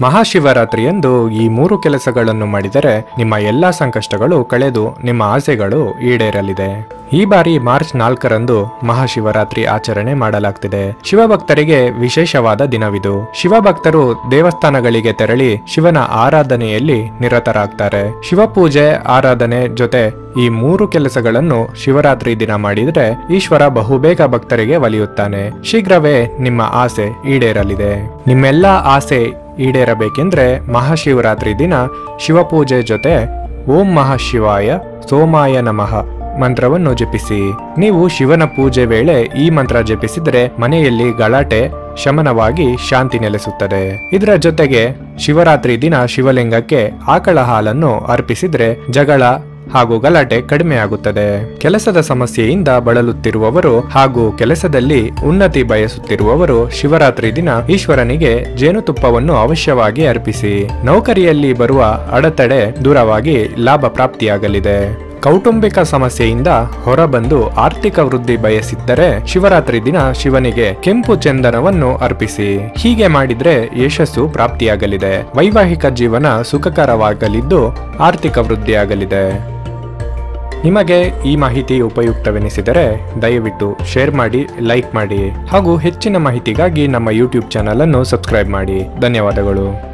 ಮಹಾಶಿವರಾತ್ರಿಯಂದು ಈ ಮೂರು ಕೆಲಸಗಳನ್ನು ಮಾಡಿದರೆ ನಿಮ್ಮ ಎಲ್ಲಾ ಸಂಕಷ್ಟಗಳು ಕಳೆದು ನಿಮ್ಮ ಆಸೆಗಳು ಈಡೇರಲಿದೆ ಈ ಬಾರಿ ಮಾರ್ಚ್ ನಾಲ್ಕರಂದು ಮಹಾಶಿವರಾತ್ರಿ ಆಚರಣೆ ಮಾಡಲಾಗ್ತಿದೆ ಶಿವಭಕ್ತರಿಗೆ ವಿಶೇಷವಾದ ದಿನವಿದು ಶಿವಭಕ್ತರು ದೇವಸ್ಥಾನಗಳಿಗೆ ತೆರಳಿ ಶಿವನ ಆರಾಧನೆಯಲ್ಲಿ ನಿರತರಾಗ್ತಾರೆ ಶಿವಪೂಜೆ ಆರಾಧನೆ ಜೊತೆ ಈ ಮೂರು ಕೆಲಸಗಳನ್ನು ಶಿವರಾತ್ರಿ ದಿನ ಮಾಡಿದರೆ ಈಶ್ವರ ಬಹುಬೇಗ ಭಕ್ತರಿಗೆ ಒಲಿಯುತ್ತಾನೆ ಶೀಘ್ರವೇ ನಿಮ್ಮ ಆಸೆ ಈಡೇರಲಿದೆ ನಿಮ್ಮೆಲ್ಲ ಆಸೆ ಈಡೇರಬೇಕೆಂದ್ರೆ ಮಹಾಶಿವರಾತ್ರಿ ದಿನ ಶಿವಪೂಜೆ ಜೊತೆ ಓಂ ಮಹಾಶಿವಾಯ ಸೋಮಾಯ ನಮಃ ಮಂತ್ರವನ್ನು ಜಪಿಸಿ ನೀವು ಶಿವನ ಪೂಜೆ ವೇಳೆ ಈ ಮಂತ್ರ ಜಪಿಸಿದರೆ ಮನೆಯಲ್ಲಿ ಗಲಾಟೆ ಶಮನವಾಗಿ ಶಾಂತಿ ನೆಲೆಸುತ್ತದೆ ಇದರ ಜೊತೆಗೆ ಶಿವರಾತ್ರಿ ದಿನ ಶಿವಲಿಂಗಕ್ಕೆ ಆಕಳ ಹಾಲನ್ನು ಅರ್ಪಿಸಿದ್ರೆ ಜಗಳ ಹಾಗೂ ಗಲಾಟೆ ಕಡಿಮೆಯಾಗುತ್ತದೆ ಕೆಲಸದ ಸಮಸ್ಯೆಯಿಂದ ಬಳಲುತ್ತಿರುವವರು ಹಾಗೂ ಕೆಲಸದಲ್ಲಿ ಉನ್ನತಿ ಬಯಸುತ್ತಿರುವವರು ಶಿವರಾತ್ರಿ ದಿನ ಈಶ್ವರನಿಗೆ ಜೇನುತುಪ್ಪವನ್ನು ಅವಶ್ಯವಾಗಿ ಅರ್ಪಿಸಿ ನೌಕರಿಯಲ್ಲಿ ಬರುವ ಅಡೆತಡೆ ದೂರವಾಗಿ ಲಾಭ ಪ್ರಾಪ್ತಿಯಾಗಲಿದೆ ಕೌಟುಂಬಿಕ ಸಮಸ್ಯೆಯಿಂದ ಹೊರಬಂದು ಆರ್ಥಿಕ ವೃದ್ಧಿ ಬಯಸಿದ್ದರೆ ಶಿವರಾತ್ರಿ ದಿನ ಶಿವನಿಗೆ ಕೆಂಪು ಚಂದನವನ್ನು ಅರ್ಪಿಸಿ ಹೀಗೆ ಮಾಡಿದ್ರೆ ಯಶಸ್ಸು ಪ್ರಾಪ್ತಿಯಾಗಲಿದೆ ವೈವಾಹಿಕ ಜೀವನ ಸುಖಕರವಾಗಲಿದ್ದು ಆರ್ಥಿಕ ವೃದ್ಧಿಯಾಗಲಿದೆ ನಿಮಗೆ ಈ ಮಾಹಿತಿ ಉಪಯುಕ್ತವೆನಿಸಿದರೆ ದಯವಿಟ್ಟು ಶೇರ್ ಮಾಡಿ ಲೈಕ್ ಮಾಡಿ ಹಾಗೂ ಹೆಚ್ಚಿನ ಮಾಹಿತಿಗಾಗಿ ನಮ್ಮ ಯೂಟ್ಯೂಬ್ ಚಾನಲ್ ಅನ್ನು ಸಬ್ಸ್ಕ್ರೈಬ್ ಮಾಡಿ ಧನ್ಯವಾದಗಳು